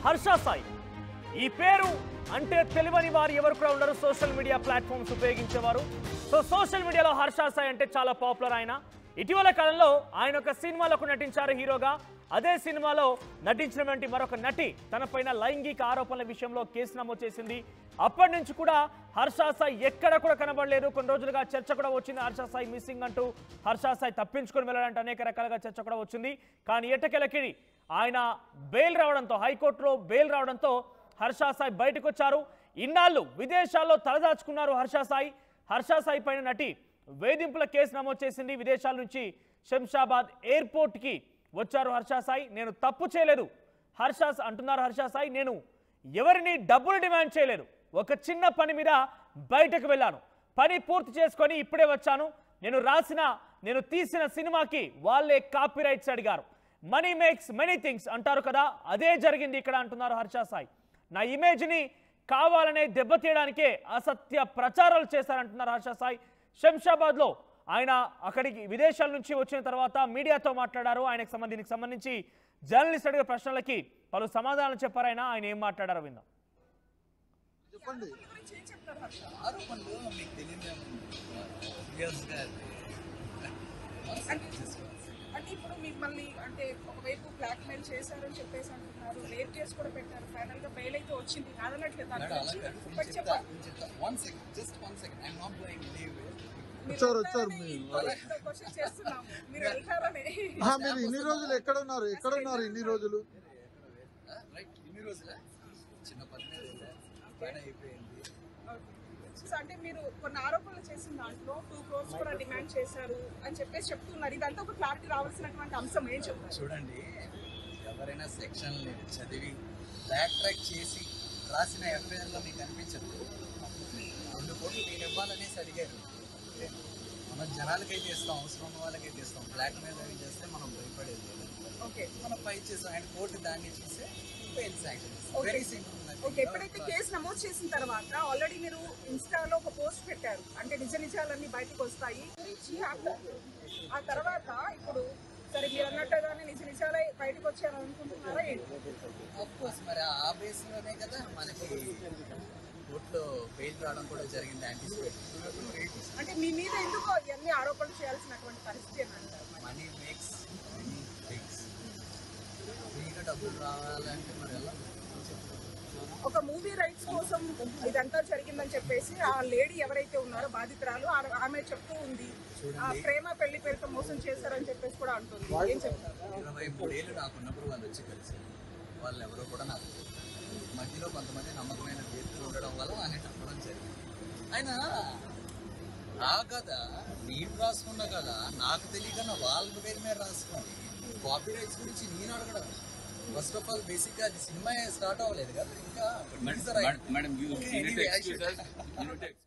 హర్ష సాయి ఈ పేరు అంటే తెలియని వారు ఎవరు కూడా ఉండరు సోషల్ మీడియా ప్లాట్ఫామ్స్ ఉపయోగించేవారు సో సోషల్ మీడియాలో హర్ష సాయి అంటే చాలా పాపులర్ ఆయన ఇటీవల కాలంలో ఆయన ఒక సినిమాలకు నటించారు హీరోగా అదే సినిమాలో నటించినటువంటి మరొక నటి తనపైన లైంగిక ఆరోపణల విషయంలో కేసు నమోదు చేసింది అప్పటి నుంచి కూడా హర్ష సాయి ఎక్కడ కూడా కనబడలేదు కొన్ని రోజులుగా చర్చ కూడా వచ్చింది హర్ష సాయి మిస్సింగ్ అంటూ హర్ష సాయి తప్పించుకొని వెళ్ళాలంటే అనేక రకాలుగా చర్చ కూడా వచ్చింది కానీ ఎట్టకెలకి ఆయన బెయిల్ రావడంతో హైకోర్టులో బెయిల్ రావడంతో హర్ష సాయి బయటకు వచ్చారు ఇన్నాళ్ళు విదేశాల్లో తలదాచుకున్నారు హర్ష సాయి హర్ష సాయి పైన నటి వేధింపుల కేసు నమోదు చేసింది విదేశాల నుంచి శంషాబాద్ ఎయిర్పోర్ట్కి వచ్చారు హర్ష సాయి నేను తప్పు చేయలేదు హర్ష అంటున్నారు హర్ష సాయి నేను ఎవరిని డబ్బులు డిమాండ్ చేయలేదు ఒక చిన్న పని మీద బయటకు వెళ్ళాను పని పూర్తి చేసుకొని ఇప్పుడే వచ్చాను నేను రాసిన నేను తీసిన సినిమాకి వాళ్ళే కాపీ రైట్స్ అడిగారు మనీ మేక్స్ మెనీ థింగ్స్ అంటారు కదా అదే జరిగింది ఇక్కడ అంటున్నారు హర్ష సాయి నా ఇమేజ్ని కావాలనే దెబ్బతీయడానికే అసత్య ప్రచారాలు చేశారంటున్నారు హర్ష సాయి శంషాబాద్లో ఆయన అక్కడికి విదేశాల నుంచి వచ్చిన తర్వాత మీడియాతో మాట్లాడారు ఆయనకు సంబంధించి దీనికి సంబంధించి జర్నలిస్ట్ అడిగే ప్రశ్నలకి పలు సమాధానాలు చెప్పారు ఆయన ఆయన ఏం మాట్లాడారో విందాం చెప్పండి ఆరోపణలు మీకు తెలియదేమో ఇయర్స్ గా అంటే ఇప్పుడు మిమ్మల్ని అంటే ఒకవైపు బ్లాక్ మెయిల్ చేశారని చెప్పేసి అంటున్నారు రేప్ చేసి కూడా పెట్టారు ఫైనల్ గా బెయిల్ అయితే వచ్చింది కాదనట్లేదు దాని మేడం అలా గురించి కాదు బట్ చెప్తా చెప్పండి one second just one second I'm not going leave వచ్చారు వచ్చారు మీరు క్వశ్చన్ చేస్తున్నాము మీరు వెళ్తారని ఆహా, మీరు ఇన్ని రోజులు ఎక్కడ ఉన్నారు ఎక్కడ ఉన్నారు ఇన్ని రోజులు రైట్ ఇన్ని రోజులే చిన్న పని మీద వెళ్ళా. పని అయిపోయింది సో అంటే మీరు కొన్ని ఆరోపణలు చేసిన దాంట్లో టూ క్రోర్స్ కూడా డిమాండ్ చేశారు అని చెప్పేసి చెప్తున్నారు ఇదంతా ఒక క్లారిటీ రావాల్సినటువంటి అంశం ఏం చెప్తారు చూడండి ఎవరైనా సెక్షన్ చదివి బ్యాక్ ట్రాక్ చేసి రాసిన ఎఫ్ఐఆర్లో మీకు అనిపించదు రెండు కోట్లు నేను ఇవ్వాలనేసి అడిగారు మనం జనాలకైతే ఇస్తాం అవసరం ఉన్న వాళ్ళకైతే ఇస్తాం బ్లాక్ మెయిల్ అవి చేస్తే మనం భయపడేది లేదు. ఓకే మనం పై చేసాం ఆయన కోర్టు దాన్ని చూస్తే bail sanction Okay. Very simple okay ఎప్పుడైతే కేసు నమోదు చేసిన తర్వాత ఆల్రెడీ మీరు ఇన్స్టాలో ఒక పోస్ట్ పెట్టారు అంటే నిజ నిజాలన్నీ బయటకు వస్తాయి గురించి ఆ- ఆ తర్వాత ఇప్పుడు సరే మీరు అన్నట్టుగానే నిజ నిజాలే బయటకు వచ్చారు అనుకుంటున్నారా ఏంటి ఆఫ్ కోర్స్ మరి ఆ బేస్లోనే కదా మనకి కోర్టులో బెయిల్ రావడం కూడా జరిగింది యాంటిసిపేట్ అంటే మీ మీద ఎందుకు ఇవన్నీ ఆరోపణలు చేయాల్సినటువంటి పరిస్థితి అని అంటారు మరి? మనీ మేక్స్ మనీ థింగ్స్ ఫ్రీగా డబ్బులు రావాలంటే మరి ఎలా ఒక మూవీ రైట్స్ కోసం ఇదంతా జరిగిందని చెప్పేసి ఆ లేడీ ఎవరైతే ఉన్నారో బాధితురాలు ఆ- ఆమె చెప్తూ ఉంది ఆ ప్రేమ పెళ్లి పేరుతో మోసం చేశారని చెప్పేసి కూడా అంటుంది ఏం చెప్తారు ఇరవై మూడేళ్ళు నాకున్నప్పుడు వాళ్ళు వచ్చి కలిసారు వాళ్ళు ఎవరో కూడా నాకు తెలియదు. మధ్యలో కొంతమంది నమ్మకమైన వ్యక్తులు ఉండడం వల్ల అని చెప్పడం జరిగింది అయినా నా కథ నేను రాసుకున్న కదా నాకు తెలియకన్నా వాళ్ళ పేరు మీద రాసుకొని కాపీ రైట్స్ గురించి నేను అడగడం ఫస్ట్ ఆఫ్ ఆల్ బేసిక్ గా అది సినిమా స్టార్ట్ అవ్వలేదు కదా ఇంకా teaser అయింది. Madam, you, Okay, you need to anyway, I excuse should- us. You need to excuse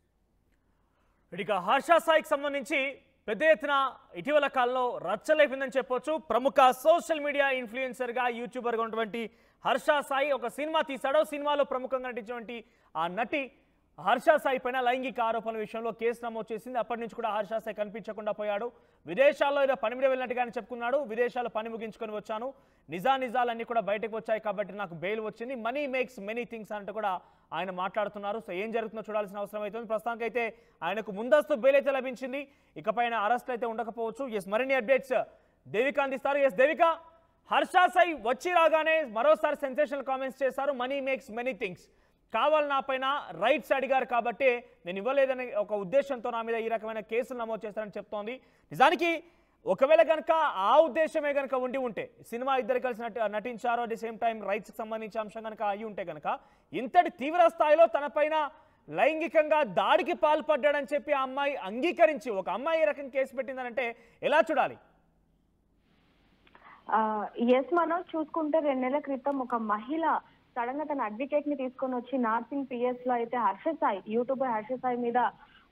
ఇక హర్ష సాయికి సంబంధించి పెద్ద ఎత్తున ఇటీవల కాలంలో రచ్చలేపిందని చెప్పొచ్చు ప్రముఖ సోషల్ మీడియా ఇన్ఫ్లుయెన్సర్గా యూట్యూబర్గా ఉన్నటువంటి హర్ష సాయి ఒక సినిమా తీశాడో సినిమాలో ప్రముఖంగా నటించినటువంటి ఆ నటి హర్ష సాయి పైన లైంగిక ఆరోపణల విషయంలో కేసు నమోదు చేసింది అప్పటి నుంచి కూడా హర్ష సాయి కనిపించకుండా పోయాడు విదేశాల్లో ఏదో పని మీద వెళ్ళినట్టుగానే చెప్పుకున్నాడు విదేశాల్లో పని ముగించుకొని వచ్చాను నిజా నిజాలన్నీ కూడా బయటకు వచ్చాయి కాబట్టి నాకు బెయిల్ వచ్చింది మనీ మేక్స్ మెనీ థింగ్స్ అంటూ కూడా ఆయన మాట్లాడుతున్నారు సో ఏం జరుగుతుందో చూడాల్సిన అవసరం అవుతుంది ప్రస్తుతానికి అయితే ఆయనకు ముందస్తు బెయిల్ అయితే లభించింది ఇకపైన అరెస్ట్ అయితే ఉండకపోవచ్చు ఎస్ మరిన్ని అప్డేట్స్ దేవిక అందిస్తారు ఎస్ దేవిక హర్ష సాయి వచ్చి రాగానే మరోసారి సెన్సేషనల్ కామెంట్స్ చేశారు మనీ మేక్స్ మెనీ థింగ్స్ కావాలి నా పైన రైట్స్ అడిగారు కాబట్టి నేను ఇవ్వలేదని ఒక ఉద్దేశంతో నా మీద ఈ రకమైన కేసులు నమోదు చేస్తారని చెప్తోంది నిజానికి ఒకవేళ కనుక ఆ ఉద్దేశమే కనుక ఉండి ఉంటే సినిమా ఇద్దరు కలిసి నటి నటించారు అట్ ది సేమ్ టైం రైట్స్కి సంబంధించిన అంశం కనుక అయి ఉంటే కనుక ఇంతటి తీవ్ర స్థాయిలో తన పైన లైంగికంగా దాడికి పాల్పడ్డాడని చెప్పి ఆ అమ్మాయి అంగీకరించి ఒక అమ్మాయి ఈ రకం కేసు పెట్టిందనంటే ఎలా చూడాలి ఎస్ మనం చూసుకుంటే రెండు నెలల క్రితం ఒక మహిళ సడన్ గా తన అడ్వకేట్ ని తీసుకొని వచ్చి నార్సింగ్ పిఎస్ లో అయితే హర్ష సాయి యూట్యూబర్ హర్ష సాయి మీద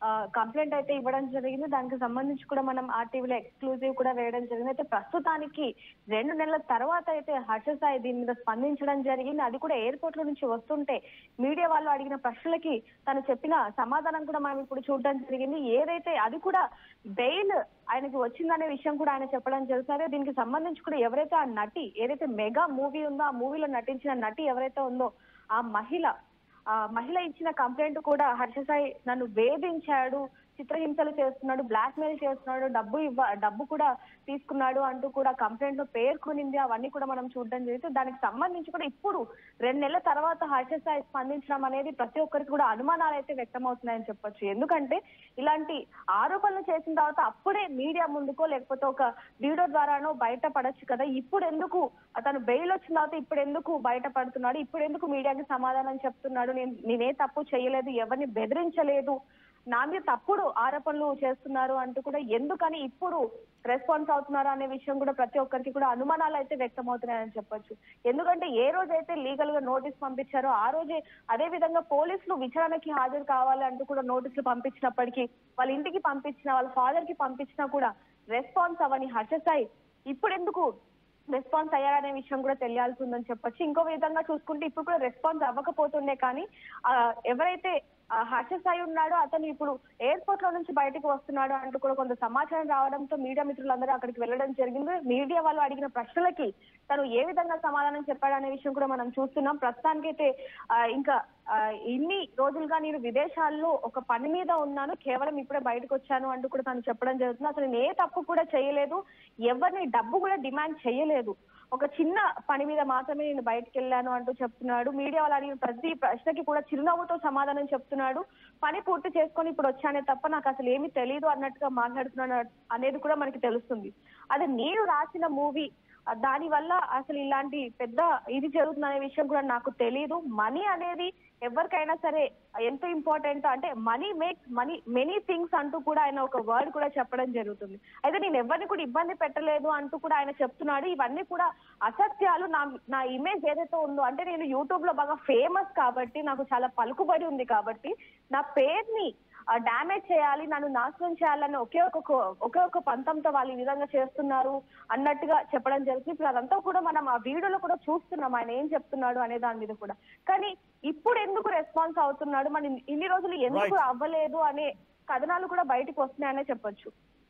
కంప్లైంట్ అయితే ఇవ్వడం జరిగింది దానికి సంబంధించి కూడా మనం ఆర్టీవీలో ఎక్స్క్లూజివ్ కూడా వేయడం జరిగింది అయితే ప్రస్తుతానికి రెండు నెలల తర్వాత అయితే హర్ష సాయి దీని మీద స్పందించడం జరిగింది అది కూడా ఎయిర్పోర్ట్ లో నుంచి వస్తుంటే మీడియా వాళ్ళు అడిగిన ప్రశ్నలకి తను చెప్పిన సమాధానం కూడా మనం ఇప్పుడు చూడడం జరిగింది ఏదైతే అది కూడా బెయిల్ ఆయనకి వచ్చిందనే విషయం కూడా ఆయన చెప్పడం జరిగింది దీనికి సంబంధించి కూడా ఎవరైతే ఆ నటి ఏదైతే మెగా మూవీ ఉందో ఆ మూవీలో నటించిన నటి ఎవరైతే ఉందో ఆ మహిళ ఆ మహిళ ఇచ్చిన కంప్లైంట్ కూడా హర్ష సాయి నన్ను వేధించాడు చిత్రహింసలు చేస్తున్నాడు బ్లాక్ మెయిల్ చేస్తున్నాడు డబ్బు ఇవ్వ డబ్బు కూడా తీసుకున్నాడు అంటూ కూడా కంప్లైంట్ లో పేర్కొనింది అవన్నీ కూడా మనం చూడడం జరిగింది దానికి సంబంధించి కూడా ఇప్పుడు రెండు నెలల తర్వాత హర్ష సాయి స్పందించడం అనేది ప్రతి ఒక్కరికి కూడా అనుమానాలు అయితే వ్యక్తమవుతున్నాయని చెప్పొచ్చు ఎందుకంటే ఇలాంటి ఆరోపణలు చేసిన తర్వాత అప్పుడే మీడియా ముందుకో లేకపోతే ఒక వీడియో ద్వారానో బయట పడొచ్చు కదా ఇప్పుడు ఎందుకు అతను బెయిల్ వచ్చిన తర్వాత ఇప్పుడు ఎందుకు బయట పడుతున్నాడు ఇప్పుడు ఎందుకు మీడియాకి సమాధానం చెప్తున్నాడు నేను నేనే తప్పు చేయలేదు ఎవరిని బెదిరించలేదు నా మీద తప్పుడు ఆరోపణలు చేస్తున్నారు అంటూ కూడా ఎందుకని ఇప్పుడు రెస్పాన్స్ అవుతున్నారు అనే విషయం కూడా ప్రతి ఒక్కరికి కూడా అనుమానాలు అయితే వ్యక్తం అవుతున్నాయని చెప్పొచ్చు ఎందుకంటే ఏ రోజైతే లీగల్ గా నోటీస్ పంపించారో ఆ రోజే అదే విధంగా పోలీసులు విచారణకి హాజరు కావాలి అంటూ కూడా నోటీసులు పంపించినప్పటికీ వాళ్ళ ఇంటికి పంపించిన వాళ్ళ ఫాదర్ కి పంపించినా కూడా రెస్పాన్స్ అవని హర్ష సాయి ఇప్పుడు ఎందుకు రెస్పాన్స్ అయ్యారనే విషయం కూడా తెలియాల్సి ఉందని చెప్పొచ్చు ఇంకో విధంగా చూసుకుంటే ఇప్పుడు కూడా రెస్పాన్స్ అవ్వకపోతుండే కానీ ఆ, ఎవరైతే ఆ, హర్ష సాయి ఉన్నాడో అతను ఇప్పుడు ఎయిర్పోర్ట్ లో నుంచి బయటకు వస్తున్నాడు అంటూ కూడా కొంత సమాచారం రావడంతో మీడియా మిత్రులందరూ అక్కడికి వెళ్ళడం జరిగింది మీడియా వాళ్ళు అడిగిన ప్రశ్నలకి తను ఏ విధంగా సమాధానం చెప్పాడు అనే విషయం కూడా మనం చూస్తున్నాం ప్రస్తుతానికైతే ఆ, ఇంకా ఆ, ఇన్ని రోజులుగా నేను విదేశాల్లో ఒక పని మీద ఉన్నాను కేవలం ఇప్పుడే బయటకు వచ్చాను అంటూ కూడా తను చెప్పడం జరుగుతుంది అసలు నేను ఏ తప్పు కూడా చేయలేదు ఎవరిని డబ్బు కూడా డిమాండ్ చేయలేదు ఒక చిన్న పని మీద మాత్రమే నేను బయటకు వెళ్ళాను అంటూ చెప్తున్నాడు మీడియా వాళ్ళు అడిగిన ప్రతి ప్రశ్నకి కూడా చిరునవ్వుతో సమాధానం చెప్తున్నాడు పని పూర్తి చేసుకొని ఇప్పుడు వచ్చానే తప్ప నాకు అసలు ఏమీ తెలియదు అన్నట్టుగా మాట్లాడుతున్నాడు అనేది కూడా మనకి తెలుస్తుంది అది నేను రాసిన మూవీ దాని వల్ల అసలు ఇలాంటి పెద్ద ఇది జరుగుతుందనే విషయం కూడా నాకు తెలియదు మనీ అనేది ఎవరికైనా సరే ఎంత ఇంపార్టెంట్ అంటే money makes money many things అంటూ కూడా ఆయన ఒక వర్డ్ కూడా చెప్పడం జరుగుతుంది అయితే నేను ఎవరిని కూడా ఇబ్బంది పెట్టలేదు అంటూ కూడా ఆయన చెప్తున్నాడు ఇవన్నీ కూడా అసత్యాలు నా నా ఇమేజ్ ఏదైతే ఉందో అంటే నేను యూట్యూబ్ లో బాగా ఫేమస్ కాబట్టి నాకు చాలా పలుకుబడి ఉంది కాబట్టి నా పేరుని డామేజ్ చేయాలి నన్ను నాశనం చేయాలని ఒకే ఒక కో- ఒకే ఒక పంతంతో వాళ్ళు ఈ విధంగా చేస్తున్నారు అన్నట్టుగా చెప్పడం జరుగుతుంది ఇప్పుడు అదంతా కూడా మనం ఆ వీడియోలో కూడా చూస్తున్నాం ఆయన ఏం చెప్తున్నాడు అనే దాని మీద కూడా కానీ ఇప్పుడు ఎందుకు రెస్పాన్స్ అవుతున్నాడు మన ఇన్ని రోజులు ఎందుకు Right. అవ్వలేదు అనే కథనాలు కూడా బయటకు వస్తున్నాయనే చెప్పొచ్చు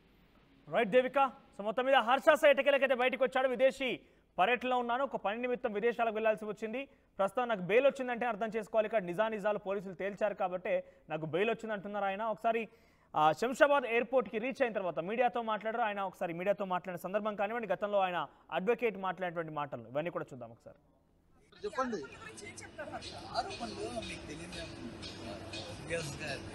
రైట్ దేవిక సో మొత్తం మీద హర్ష ఎటకెలకైతే బయటకు వచ్చాడు విదేశీ పర్యటనలో ఉన్నాను ఒక పని నిమిత్తం విదేశాలకు వెళ్లాల్సి వచ్చింది ప్రస్తుతం నాకు బెయిల్ వచ్చిందంటే అర్థం చేసుకోవాలి ఇక్కడ నిజా నిజాలు పోలీసులు తేల్చారు కాబట్టి నాకు బెయిల్ వచ్చింది అంటున్నారు ఆయన ఒకసారి ఆ, శంషాబాద్ ఎయిర్పోర్ట్కి రీచ్ అయిన తర్వాత మీడియాతో మాట్లాడారు ఆయన ఒకసారి మీడియాతో మాట్లాడిన సందర్భం కానివ్వండి గతంలో ఆయన అడ్వకేట్ మాట్లాడినటువంటి మాటలు ఇవన్నీ కూడా చూద్దాం ఒకసారి చెప్పండి ఏం చెప్తారు హర్ష ఆరోపణలు మీకు తెలియదు obviously అది.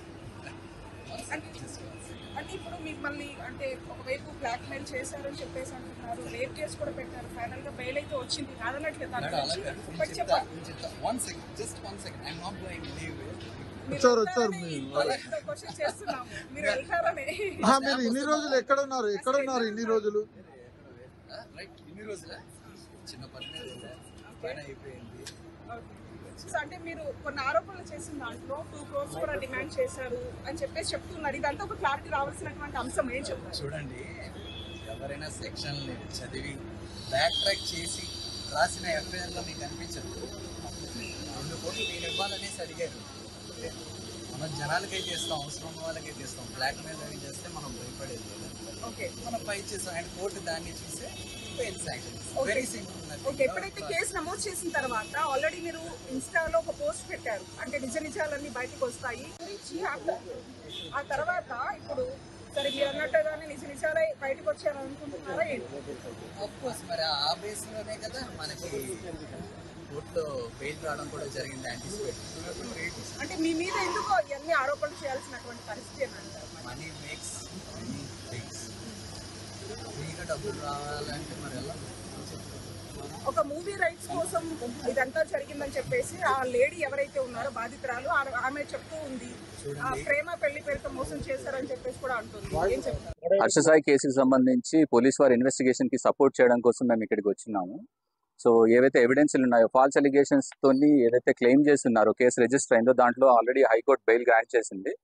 అంటే ఇప్పుడు మిమ్మల్ని అంటే ఒకవైపు బ్లాక్ మెయిల్ చేశారని చెప్పేసి అంటున్నారు రేప్ కేసు కూడా పెట్టారు ఫైనల్ గా బెయిల్ అయితే వచ్చింది కాదన్నట్లేదు దాని మేడం, అలా గురించి కాదు. నేను బట్ చెప్తా, చెప్పండి నేను చెప్తా. One second, just one second. I'm not going anywhere. వచ్చారు వచ్చారు మీరు క్వశ్చన్ చేస్తున్నాము మీరు వెళ్తారని ఆహా, మీరు ఇన్ని రోజులు ఎక్కడ ఉన్నారు ఎక్కడ ఉన్నారు ఇన్ని రోజులు ఆ, రైట్ ఇన్ని రోజులా చిన్న పని మీద వెళ్ళా. పని అయిపోయింది సో అంటే మీరు కొన్ని ఆరోపణలు చేసిన దాంట్లో టూ క్రోర్స్ కూడా డిమాండ్ చేశారు అని చెప్పేసి చెప్తున్నారు ఇదంతా ఒక క్లారిటీ రావాల్సినటువంటి అంశం ఏం చెప్తారు చూడండి ఎవరైనా సెక్షన్ చదివి బ్యాక్ ట్రాక్ చేసి రాసిన ఎఫ్ఐఆర్లో మీకు అనిపించదు రెండు కోట్లు నేను ఇవ్వాలనేసి అడిగారు ఓకే? మనం జనాలకైతే ఇస్తాం అవసరం ఉన్న వాళ్ళకైతే ఇస్తాం బ్లాక్ మెయిల్ అవి చేస్తే మనం భయపడేది లేదు. ఓకే మనం పై చేసాం అండ్ కోర్టు దాన్ని చూస్తే bail sanction Okay. Very simple okay ఎప్పుడైతే కేసు నమోదు చేసిన తర్వాత ఆల్రెడీ మీరు ఇన్స్టాలో ఒక పోస్ట్ పెట్టారు అంటే నిజ నిజాలన్నీ బయటకు వస్తాయి గురించి ఆ- ఆ తర్వాత ఇప్పుడు సరే మీరు అన్నట్టుగానే నిజ నిజాలే బయటకు వచ్చారు అనుకుంటున్నారా ఏంటి ఆఫ్ కోర్స్ మరి ఆ బేస్లోనే కదా మనకి కోర్టులో బెయిల్ రావడం కూడా జరిగింది యాంటిసిపేట్ అంటే మీ మీద ఎందుకు ఇవన్నీ ఆరోపణలు చేయాల్సినటువంటి పరిస్థితి అని అంటారు మనీ మేక్స్ మనీ థింగ్స్ ఫ్రీగా డబ్బులు రావాలంటే మరి ఎలా ఒక మూవీ రైట్స్ కోసం ఇదంతా జరిగిందని చెప్పేసి ఆ లేడీ ఎవరైతే ఉన్నారో బాధితురాలు ఆ- ఆమె చెప్తూ ఉంది ఆ ప్రేమ పెళ్లి పేరుతో మోసం చేశారని చెప్పేసి కూడా అంటుంది ఏం చెప్తారు హర్ష సాయి కేసుకి సంబంధించి పోలీస్ వారి ఇన్వెస్టిగేషన్ కి సపోర్ట్ చేయడం కోసం మేము ఇక్కడికి వచ్చినాము సో ఏవైతే ఎవిడెన్స్లు ఉన్నాయో ఫాల్స్ అలిగేషన్స్ తోని ఏదైతే క్లెయిమ్ చేస్తున్నారో కేసు రిజిస్టర్ అయిందో దాంట్లో ఆల్రెడీ హైకోర్టు బెయిల్ గ్రాంట్ చేసింది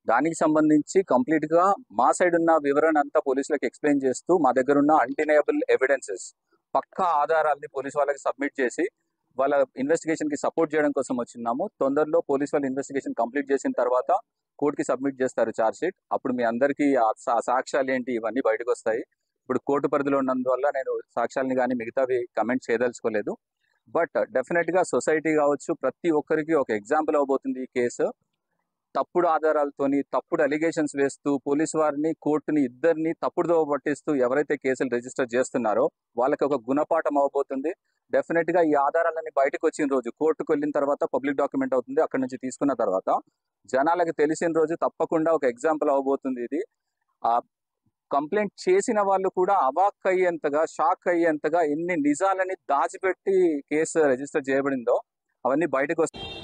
దానికి సంబంధించి కంప్లీట్ గా మా సైడ్ ఉన్న వివరణ అంతా పోలీసులకు ఎక్స్ప్లెయిన్ చేస్తూ మా దగ్గర ఉన్న అన్డినయబుల్ ఎవిడెన్సెస్ పక్కా ఆధారాలని పోలీస్ వాళ్ళకి సబ్మిట్ చేసి వాళ్ళ ఇన్వెస్టిగేషన్ కి సపోర్ట్ చేయడం కోసం వచ్చినాము తొందరలో పోలీస్ వాళ్ళు ఇన్వెస్టిగేషన్ కంప్లీట్ చేసిన తర్వాత కోర్టుకి సబ్మిట్ చేస్తారు ఛార్జ్ షీట్ అప్పుడు మీ అందరికీ ఆ సా- సాక్ష్యాలు ఏంటి ఇవన్నీ బయటకు వస్తాయి ఇప్పుడు కోర్టు పరిధిలో ఉన్నందువల్ల నేను సాక్ష్యాలని కానీ మిగతావి కమెంట్ చేయదలుచుకోలేదు బట్ డెఫినెట్ గా సొసైటీ కావచ్చు ప్రతి ఒక్కరికి ఒక ఎగ్జాంపుల్ అవబోతుంది ఈ కేసు తప్పుడు ఆధారాలతోని తప్పుడు అలిగేషన్స్ వేస్తూ పోలీస్ వారిని కోర్టుని ఇద్దరిని తప్పుడుదో పట్టిస్తూ ఎవరైతే కేసులు రిజిస్టర్ చేస్తున్నారో వాళ్ళకి ఒక గుణపాఠం అవబోతుంది డెఫినెట్ గా ఈ ఆధారాలన్నీ బయటకు వచ్చిన రోజు కోర్టుకు వెళ్ళిన తర్వాత పబ్లిక్ డాక్యుమెంట్ అవుతుంది అక్కడ నుంచి తీసుకున్న తర్వాత జనాలకు తెలిసిన రోజు తప్పకుండా ఒక ఎగ్జాంపుల్ అవబోతుంది ఇది ఆ కంప్లైంట్ చేసిన వాళ్ళు కూడా అవాక్ అయ్యేంతగా షాక్ అయ్యేంతగా ఎన్ని నిజాలని దాచిపెట్టి కేసు రిజిస్టర్ చేయబడిందో అవన్నీ బయటకు వస్తాయి